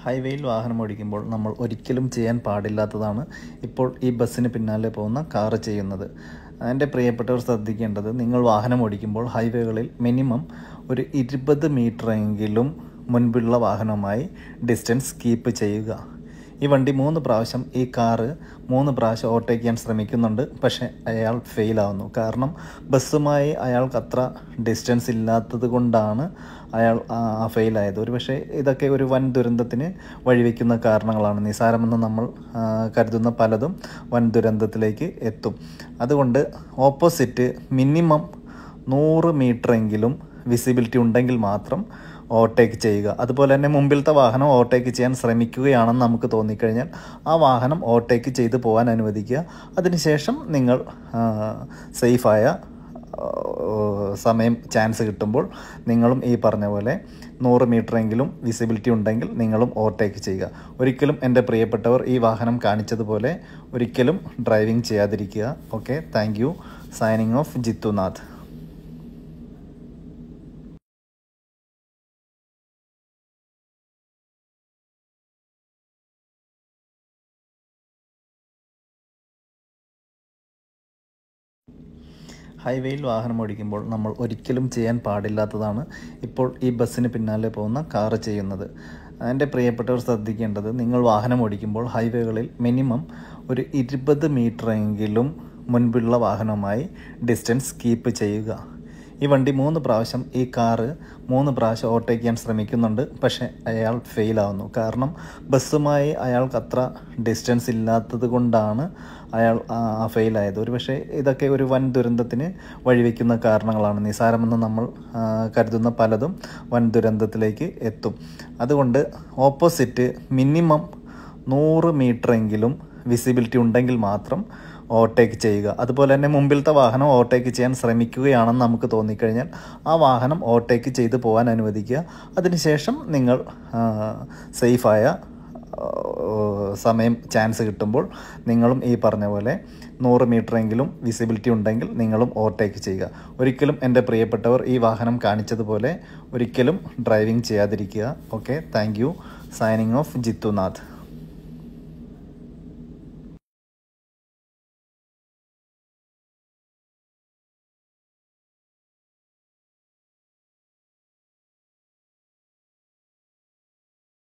ഹൈവേയിൽ വാഹനം ഓടിക്കുമ്പോൾ നമ്മൾ ഒരിക്കലും ചെയ്യാൻ പാടില്ലാത്തതാണ് ഇപ്പോൾ ഈ ബസ്സിന് പിന്നാലെ പോകുന്ന കാറ് ചെയ്യുന്നത് എൻ്റെ പ്രിയപ്പെട്ടവർ ശ്രദ്ധിക്കേണ്ടത് നിങ്ങൾ വാഹനം ഓടിക്കുമ്പോൾ ഹൈവേകളിൽ മിനിമം ഒരു ഇരുപത് മീറ്ററെങ്കിലും മുൻപുള്ള വാഹനവുമായി ഡിസ്റ്റൻസ് കീപ്പ് ചെയ്യുക ഈ വണ്ടി മൂന്ന് പ്രാവശ്യം ഈ കാറ് മൂന്ന് പ്രാവശ്യം ഓവർടേക്ക് ചെയ്യാൻ ശ്രമിക്കുന്നുണ്ട് പക്ഷേ അയാൾ ഫെയിലാവുന്നു കാരണം ബസ്സുമായി അയാൾക്ക് അത്ര ഡിസ്റ്റൻസ് ഇല്ലാത്തത് കൊണ്ടാണ് അയാൾ ഫെയിലായത് ഒരു പക്ഷേ ഇതൊക്കെ ഒരു വൻ ദുരന്തത്തിന് വഴിവെക്കുന്ന കാരണങ്ങളാണ് നിസാരമെന്ന് നമ്മൾ ആ, കരുതുന്ന പലതും വൻ ദുരന്തത്തിലേക്ക് എത്തും അതുകൊണ്ട് ഓപ്പോസിറ്റ് മിനിമം നൂറ് മീറ്ററെങ്കിലും വിസിബിലിറ്റി ഉണ്ടെങ്കിൽ മാത്രം ഓവർടേക്ക് ചെയ്യുക അതുപോലെ തന്നെ മുമ്പിലത്തെ വാഹനം ഓവർടേക്ക് ചെയ്യാൻ ശ്രമിക്കുകയാണെന്ന് നമുക്ക് തോന്നിക്കഴിഞ്ഞാൽ ആ വാഹനം ഓവർടേക്ക് ചെയ്ത് പോകാൻ അനുവദിക്കുക അതിനുശേഷം നിങ്ങൾ സേഫായ സമയം ചാൻസ് കിട്ടുമ്പോൾ നിങ്ങളും ഈ പറഞ്ഞ പോലെ നൂറ് മീറ്ററെങ്കിലും വിസിബിലിറ്റി ഉണ്ടെങ്കിൽ നിങ്ങളും ഓവർടേക്ക് ചെയ്യുക ഒരിക്കലും എൻ്റെ പ്രിയപ്പെട്ടവർ ഈ വാഹനം കാണിച്ചതുപോലെ ഒരിക്കലും ഡ്രൈവിംഗ് ചെയ്യാതിരിക്കുക okay thank you signing off Jithunath ഹൈവേയിൽ വാഹനം ഓടിക്കുമ്പോൾ നമ്മൾ ഒരിക്കലും ചെയ്യാൻ പാടില്ലാത്തതാണ് ഇപ്പോൾ ഈ ബസ്സിന് പിന്നാലെ പോകുന്ന കാറ് ചെയ്യുന്നത് എൻ്റെ പ്രിയപ്പെട്ടവർ ശ്രദ്ധിക്കേണ്ടത് നിങ്ങൾ വാഹനം ഓടിക്കുമ്പോൾ ഹൈവേകളിൽ മിനിമം ഒരു ഇരുപത് മീറ്ററെങ്കിലും മുൻപുള്ള വാഹനവുമായി ഡിസ്റ്റൻസ് കീപ്പ് ചെയ്യുക ഈ വണ്ടി മൂന്ന് പ്രാവശ്യം ഈ കാറ് മൂന്ന് പ്രാവശ്യം ഓവർടേക്ക് ചെയ്യാൻ ശ്രമിക്കുന്നുണ്ട് പക്ഷേ അയാൾ ഫെയിലാവുന്നു കാരണം ബസ്സുമായി അയാൾക്ക് അത്ര ഡിസ്റ്റൻസ് ഇല്ലാത്തത് കൊണ്ടാണ് അയാൾ ഫെയിലായത് ഒരു പക്ഷേ ഇതൊക്കെ ഒരു വൻ ദുരന്തത്തിന് വഴിവെക്കുന്ന കാരണങ്ങളാണ് നിസാരമെന്ന് നമ്മൾ ആ, കരുതുന്ന പലതും വൻ ദുരന്തത്തിലേക്ക് എത്തും അതുകൊണ്ട് ഓപ്പോസിറ്റ് മിനിമം നൂറ് മീറ്ററെങ്കിലും വിസിബിലിറ്റി ഉണ്ടെങ്കിൽ മാത്രം ഓവർടേക്ക് ചെയ്യുക അതുപോലെ തന്നെ മുമ്പിലത്തെ വാഹനം ഓവർടേക്ക് ചെയ്യാൻ ശ്രമിക്കുകയാണെന്ന് നമുക്ക് തോന്നിക്കഴിഞ്ഞാൽ ആ വാഹനം ഓവർടേക്ക് ചെയ്ത് പോകാൻ അനുവദിക്കുക അതിനുശേഷം നിങ്ങൾ സേഫായ സമയം ചാൻസ് കിട്ടുമ്പോൾ നിങ്ങളും ഈ പറഞ്ഞ പോലെ നൂറ് മീറ്ററെങ്കിലും വിസിബിലിറ്റി ഉണ്ടെങ്കിൽ നിങ്ങളും ഓവർടേക്ക് ചെയ്യുക ഒരിക്കലും എൻ്റെ പ്രിയപ്പെട്ടവർ ഈ വാഹനം കാണിച്ചതുപോലെ ഒരിക്കലും ഡ്രൈവിംഗ് ചെയ്യാതിരിക്കുക okay thank you signing off ജിത്തുനാഥ്